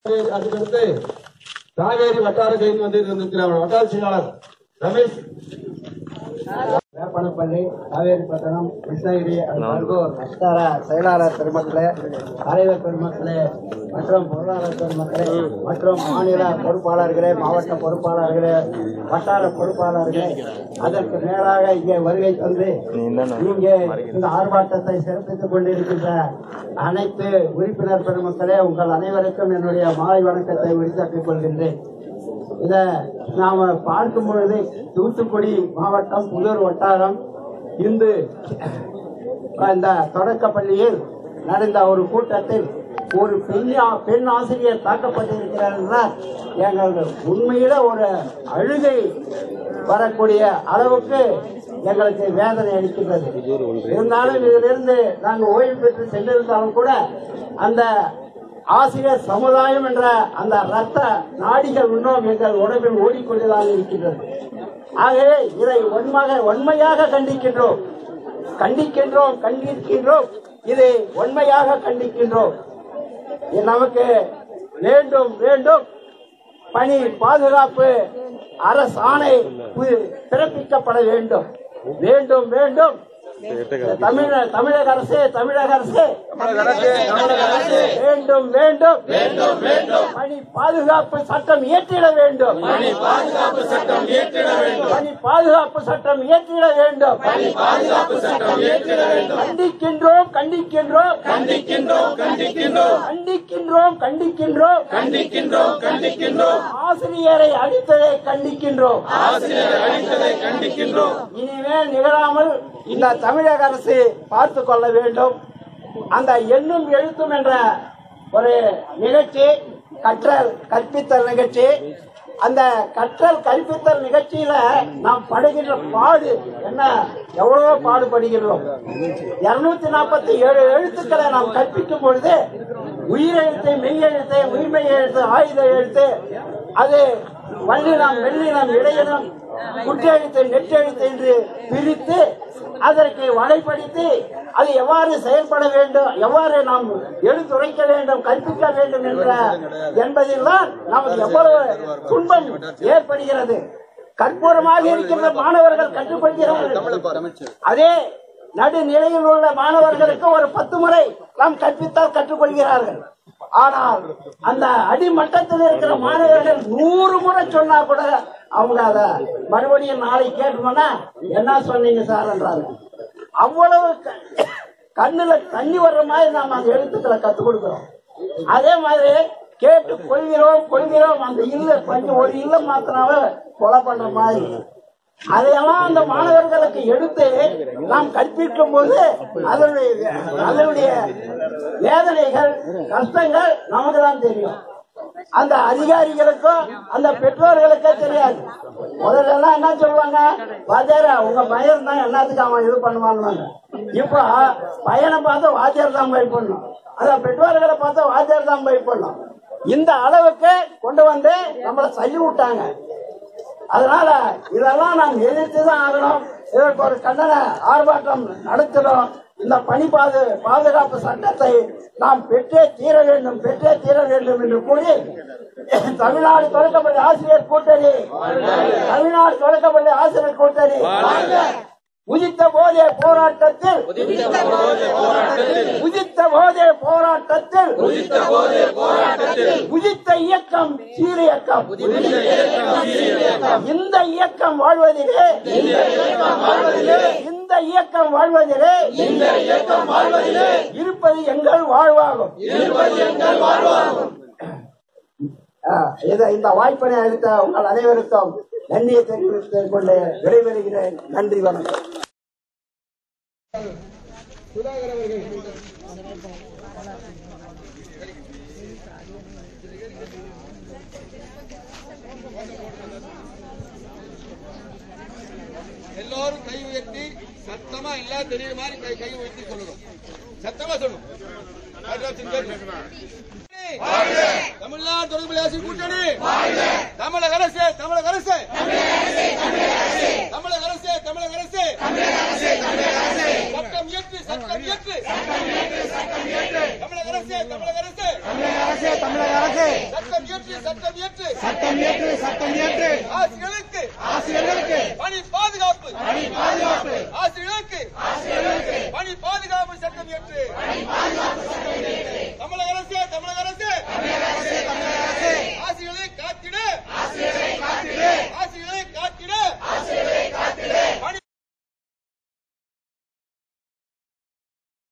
அதுக்கடுத்து காவேரி வட்டார கைது வந்து இருந்திருக்கிறார் வட்டார செயலாளர் ரமேஷ் வேப்பனப்பள்ளி காவேரிப்பட்டினம் கிருஷ்ணகிரி அன்பூர் வட்டார செயலாளர் பெருமக்களே தலைவர் பெருமக்களே மற்றும் பொருளாளர் பெருமக்களே மற்றும் மாநில பொறுப்பாளர்களே மாவட்ட பொறுப்பாளர்களே வட்டார பொறுப்பாளர்களே அதற்கு மேலாக இங்கே வருகை தந்து இங்கே இந்த ஆர்ப்பாட்டத்தை சிறப்பித்துக் கொண்டிருக்கின்ற அனைத்து உறுப்பினர் பெருமக்களே உங்கள் அனைவருக்கும் என்னுடைய மாலை வணக்கத்தை உரித்தாக்கிக் கொள்கின்றேன் இத நாம பார்க்கும் பொழுது தூத்துக்குடி மாவட்டம் புதூர் வட்டாரம் இந்து இந்த தொடக்கப்பள்ளியில் நடந்த ஒரு கூட்டத்தில் ஒரு பெண் ஆ- பெண் ஆசிரியர் தாக்கப்பட்டிருக்கிறார் என்றால் எங்கள் உண்மையில ஒரு அழுகை வரக்கூடிய அளவுக்கு எங்களுக்கு வேதனை அளிக்கின்றது இருந்தாலும் இதிலிருந்து நாங்கள் ஓய்வு பெற்று சென்றிருந்தாலும் கூட அந்த ஆசிரியர் சமுதாயம் என்ற அந்த ரத்த நாடிகள் இன்னும் எங்கள் உடம்பில் ஓடிக்கொண்டுதான் இருக்கின்றது ஆகவே இதை உண்மையாக உண்மையாக கண்டிக்கின்றோம் கண்டிக்கின்றோம் கண்டிக்கின்றோம் இதை உண்மையாக கண்டிக்கின்றோம் இது நமக்கு வேண்டும் வேண்டும் பணி பாதுகாப்பு அரசாணை பு- பிறப்பிக்கப்பட வேண்டும் வேண்டும் வேண்டும் தமிழ தமிழக அரசு தமிழக அரசு வேண்டும் வேண்டும் வேண்டும் வேண்டும் பணி பாதுகாப்பு சட்டம் இயற்றிட வேண்டும் பணி பாதுகாப்பு சட்டம் இயற்றிட வேண்டும் பணி பாதுகாப்பு சட்டம் இயற்றிட வேண்டும் பணி பாதுகாப்பு சட்டம் இயற்றிட வேண்டும் கண்டிக்கின்றோம் கண்டிக்கின்றோம் கண்டிக்கின்றோம் கண்டிக்கின்றோம் கண்டிக்கின்றோம் கண்டிக்கின்றோம் கண்டிக்கின்றோம் கண்டிக்கின்றோம் ஆசிரியரை அடித்ததை கண்டிக்கின்றோம் ஆசிரியரை அடித்ததை கண்டிக்கின்றோம் இனிமேல் நிகழாமல் இந்த தமிழக அரசு பார்த்து கொள்ள வேண்டும் அந்த எண்ணும் எழுத்தும் என்ற ஒரு நிகழ்ச்சி கற்றல் கற்பித்தல் நிகழ்ச்சி அந்த கற்றல் கற்பித்தல் நிகழ்ச்சியில நாம் படுகின்ற பாடு என்ன எவ்வளவோ பாடுபடுகிறோம் இருநூத்தி நாற்பத்தி ஏழு எழுத்துக்களை நாம் கற்பிக்கும் பொழுது உயிரெழுத்து மெய்யெழுத்து உயிர்மெய் எழுத்து ஆயுத எழுத்து அது வல்லினம் வெள்ளினம் இடையினம் குற்றெழுத்து நெற்றெழுத்து என்று பிரித்து அதற்கு வலைப்படுத்தி அது எவ்வாறு செயல்பட வேண்டும் எவ்வாறு நாம் எடுத்துரைக்க வேண்டும் கற்பிக்க வேண்டும் என்ற என்பதில் தான் நமக்கு எவ்வளவு துன்பம் ஏற்படுகிறது கற்பூரமாக இருக்கின்ற மாணவர்கள் கற்றுக்கொள்கிறார்கள் அதே நடுநிலையில் உள்ள மாணவர்களுக்கு ஒரு பத்து முறை நாம் கற்பித்தால் கற்றுக்கொள்கிறார்கள் ஆனால் அந்த அடிமட்டத்தில் இருக்கிற மாணவர்கள் நூறு முறை சொன்னா கூட அவங்க அத மறுபடியும் நாளை கேட்டோம்னா என்ன சொன்னீங்க சார் என்றாங்க அவ்வளவு க- கண்ணுல தண்ணி வர்ற மாதிரி நாம் அந்த எழுத்துக்களை கத்துக் கொடுக்கிறோம் அதே மாதிரி கேட்டு கொள்கிறோம் கொள்கிறோம் அந்த இல்ல கொஞ்சம் ஒரு இல்ல மாத்தினாவே கொலை பண்ற மாதிரி அதையெல்லாம் அந்த மாணவர்களுக்கு எடுத்து நாம் கற்பிக்கும் போது அதனுடைய அதனுடைய வேதனைகள் கஷ்டங்கள் நமக்கு தான் தெரியும் அந்த அதிகாரிகளுக்கும் அந்த பெற்றோர்களுக்கே தெரியாது முதல்ல எல்லாம் என்ன சொல்லுவாங்க வாத்தியாரா உங்க பையன் தான் எல்லாத்துக்கும் அவன் இது பண்ணுவாங்க இப்ப பையனை பார்த்து வாத்தியார் தான் பயப்படணும் அதான் பெற்றோர்களை பார்த்தா வாத்தியார் தான் பயப்படணும் இந்த அளவுக்கு கொண்டு வந்து நம்மளை தள்ளி விட்டாங்க அதனால இதெல்லாம் நாம் எதிர்த்து தான் ஆகணும் இதற்கு ஒரு கண்டன ஆர்ப்பாட்டம் நடத்துகிறோம் இந்த பணி பாது பாதுகாப்பு சட்டத்தை நாம் பெற்றே தீர வேண்டும் பெற்றே தீர வேண்டும் என்று கூறி தமிழ்நாடு தொடக்கப்பள்ளி ஆசிரியர் கூட்டணி தமிழ்நாடு தொடக்கப்பள்ளி ஆசிரியர் கூட்டணி உதித்த போதே போராட்டத்தில் உதித்த போதே போராட்டத்தில் உதித்த இயக்கம் சீரியக்கம் இந்த இயக்கம் வாழ்வதிலே இந்த இயக்கம் வாழ்வதிலே இருப்பது எங்கள் வாழ்வாகும் ஆ, இத- இந்த வாய்ப்பினை அளித்த உங்கள் அனைவருக்கும் நன்றியை தெரிவித்துக் கொண்டு விடைபெறுகிறேன் நன்றி வணக்கம் எல்லாரும் கை உயர்த்தி சத்தமா எல்லாம் தெரியுற மாதிரி கை கை உயர்த்தி சொல்லணும் சத்தமா சொல்லணும் ஆட்ராப்ஷன் கேட்கணும். தமிழ்நாடு தொடர்பு ஆசிரியர் கூட்டணி தமிழக அரசு தமிழக அரசு தமிழக அரசு தமிழக அரசு சட்டம் இயற்று சட்டம் இயற்று தமிழக அரசு தமிழக அரசு தமிழக அரசு தமிழக அரசு இயற்று சட்டம் இயற்று சட்டம் ஏற்று சட்டம் ஏற்று ஆசிரியர்களை